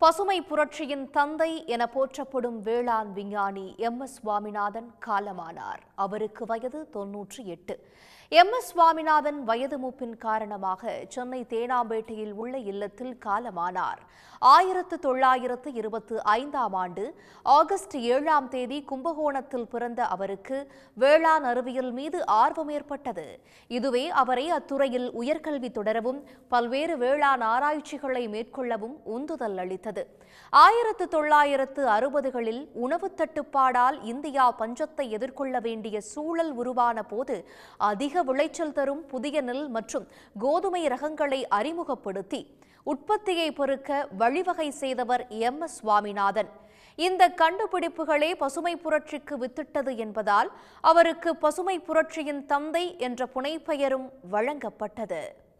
பசுமை புரட்சியின் தந்தை என போற்றப்படும் வேளாண் விஞ்ஞானி எம் எஸ் சுவாமிநாதன் காலமானார் அவருக்கு வயது தொன்னூற்றி எட்டு எம் எஸ் சுவாமிநாதன் வயது மூப்பின் காரணமாக சென்னை தேனாம்பேட்டையில் உள்ள இல்லத்தில் காலமானார் ஆயிரத்து தொள்ளாயிரத்து இருபத்து ஐந்தாம் ஆண்டு ஆகஸ்ட் ஏழாம் தேதி கும்பகோணத்தில் பிறந்த அவருக்கு வேளாண் அறிவியல் மீது ஆர்வம் ஏற்பட்டது இதுவே அவரை அத்துறையில் உயர்கல்வி தொடரவும் பல்வேறு வேளாண் ஆராய்ச்சிகளை மேற்கொள்ளவும் உந்துதல் அளித்தது ஆயிரத்து தொள்ளாயிரத்து அறுபதுகளில் உணவு தட்டுப்பாடால் இந்தியா பஞ்சத்தை எதிர்கொள்ள வேண்டிய சூழல் உருவான போது அதிக விளைச்சல் தரும் புதிய நெல் மற்றும் கோதுமை ரகங்களை அறிமுகப்படுத்தி உற்பத்தியை பெருக்க வழிவகை செய்தவர் எம் எஸ் சுவாமிநாதன் இந்த கண்டுபிடிப்புகளே பசுமை புரட்சிக்கு வித்திட்டது என்பதால் அவருக்கு பசுமை புரட்சியின் தந்தை என்ற புனைப்பெயரும் வழங்கப்பட்டது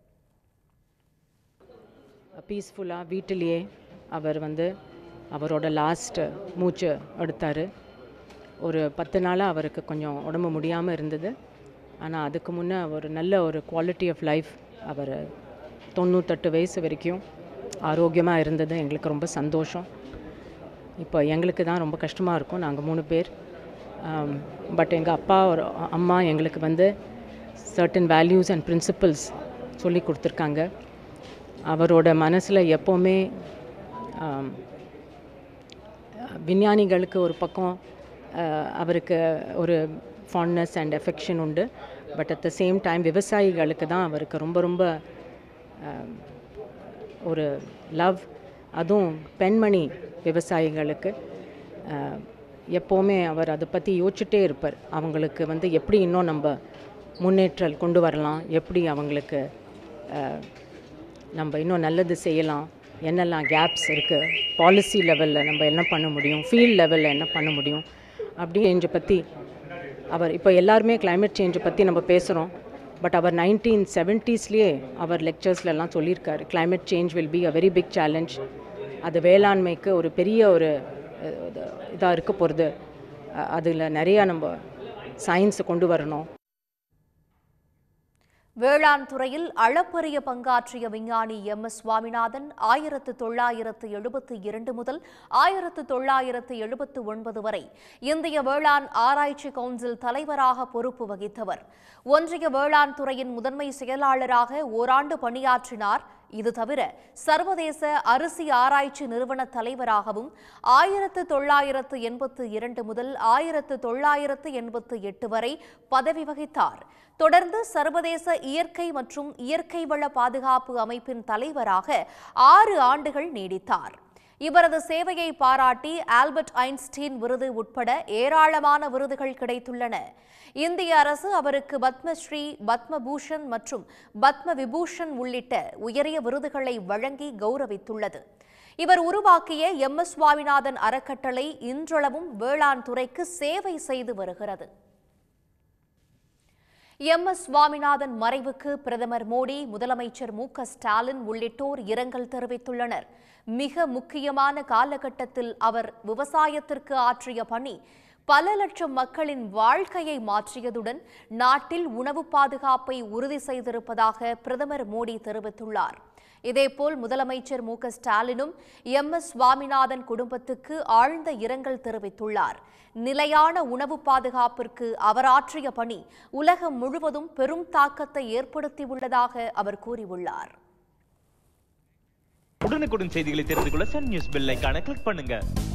பீஸ்ஃபுல்லாக வீட்டிலேயே அவர் வந்து அவரோட லாஸ்ட் மூச்சு எடுத்தார் ஒரு பத்து நாளாக அவருக்கு கொஞ்சம் உடம்பு முடியாமல் இருந்தது ஆனால் அதுக்கு முன்னே ஒரு நல்ல ஒரு குவாலிட்டி ஆஃப் லைஃப் அவர் தொண்ணூத்தெட்டு வயசு வரைக்கும் ஆரோக்கியமாக இருந்தது எங்களுக்கு ரொம்ப சந்தோஷம் இப்போ எங்களுக்கு தான் ரொம்ப கஷ்டமாக இருக்கும் நாங்கள் மூணு பேர் பட் எங்கள் அப்பா ஒரு அம்மா எங்களுக்கு வந்து சர்டன் வேல்யூஸ் அண்ட் பிரின்சிபல்ஸ் சொல்லி கொடுத்துருக்காங்க அவரோட மனசில் எப்போவுமே ஆம், விஞ்ஞானிகளுக்கு ஒரு பக்கம் அஹ், அவருக்கு ஒரு ஃபாண்ட்னஸ் அண்ட் எஃபெக்ஷன் உண்டு but at the same time விவசாயிகளுக்கு தான் அவருக்கு ரொம்ப ரொம்ப ஆம், ஒரு லவ் அதுவும் பெண்மணி விவசாயிகளுக்கு அஹ், எப்போவுமே அவர் அதை பற்றி யோசிச்சுட்டே இருப்பார் அவங்களுக்கு வந்து எப்படி இன்னும் நம்ம முன்னேற்றல் கொண்டு வரலாம் எப்படி அவங்களுக்கு அஹ், நம்ம இன்னும் நல்லது செய்யலாம் என்னெல்லாம் கேப்ஸ் இருக்குது பாலிசி லெவலில் நம்ம என்ன பண்ண முடியும் ஃபீல்ட் லெவலில் என்ன பண்ண முடியும் அப்படி சேஞ்சை பற்றி அவர் இப்போ எல்லாருமே climate சேஞ்சை பற்றி நம்ம பேசுகிறோம் பட் அவர் நைன்டீன் செவன்ட்டீஸ்லேயே அவர் லெக்சர்ஸ்லலாம் சொல்லியிருக்காரு climate change will be a very big challenge அது வேளாண்மைக்கு ஒரு பெரிய ஒரு இதாக இருக்க போகிறது அதில் நிறையா நம்ம சயின்ஸை கொண்டு வரணும் வேளாண் துறையில் அளப்பரிய பங்காற்றிய விஞ்ஞானி எம் எஸ் சுவாமிநாதன் ஆயிரத்து தொள்ளாயிரத்து எழுபத்தி இரண்டு முதல் ஆயிரத்து தொள்ளாயிரத்து எழுபத்து ஒன்பது வரை இந்திய வேளாண் ஆராய்ச்சி கவுன்சில் தலைவராக பொறுப்பு வகித்தவர் ஒன்றிய வேளாண் துறையின் முதன்மை செயலாளராக ஓராண்டு பணியாற்றினார் இது தவிர சர்வதேச அரிசி ஆராய்ச்சி நிறுவன தலைவராகவும் ஆயிரத்து தொள்ளாயிரத்து எண்பத்து இரண்டு முதல் ஆயிரத்து தொள்ளாயிரத்து எண்பத்து எட்டு வரை பதவி வகித்தார் தொடர்ந்து சர்வதேச இயற்கை மற்றும் இயற்கை வள பாதுகாப்பு அமைப்பின் தலைவராக ஆறு ஆண்டுகள் நீடித்தார் இவரது சேவையை பாராட்டி ஆல்பர்ட் ஐன்ஸ்டீன் விருது உட்பட ஏராளமான விருதுகள் கிடைத்துள்ளன இந்திய அரசு அவருக்கு பத்மஸ்ரீ பத்மபூஷன் மற்றும் பத்ம விபூஷன் உள்ளிட்ட உயரிய விருதுகளை வழங்கி கௌரவித்துள்ளது இவர் உருவாக்கிய எம் எஸ் சுவாமிநாதன் அறக்கட்டளை இன்றளவும் வேளாண் துறைக்கு சேவை செய்து வருகிறது எம் எஸ் சுவாமிநாதன் மறைவுக்கு பிரதமர் மோடி முதலமைச்சர் மு க ஸ்டாலின் உள்ளிட்டோர் இரங்கல் தெரிவித்துள்ளனர் மிக முக்கியமான காலகட்டத்தில் அவர் விவசாயத்திற்கு ஆற்றிய பணி பல லட்சம் மக்களின் வாழ்க்கையை மாற்றியதுடன் நாட்டில் உணவு பாதுகாப்பை உறுதி செய்திருப்பதாக பிரதமர் மோடி தெரிவித்துள்ளார் இதேபோல் முதலமைச்சர் மு க ஸ்டாலினும் எம் எஸ் சுவாமிநாதன் குடும்பத்துக்கு ஆழ்ந்த இரங்கல் தெரிவித்துள்ளார் நிலையான உணவு பாதுகாப்பிற்கு அவர் ஆற்றிய பணி உலகம் முழுவதும் பெரும் தாக்கத்தை ஏற்படுத்தியுள்ளதாக அவர் கூறியுள்ளார் உடனுக்குடன் செய்திகளை தெரிந்து கொள்ள சன் நியூஸ் பெல் ஐகானை கிளிக் பண்ணுங்க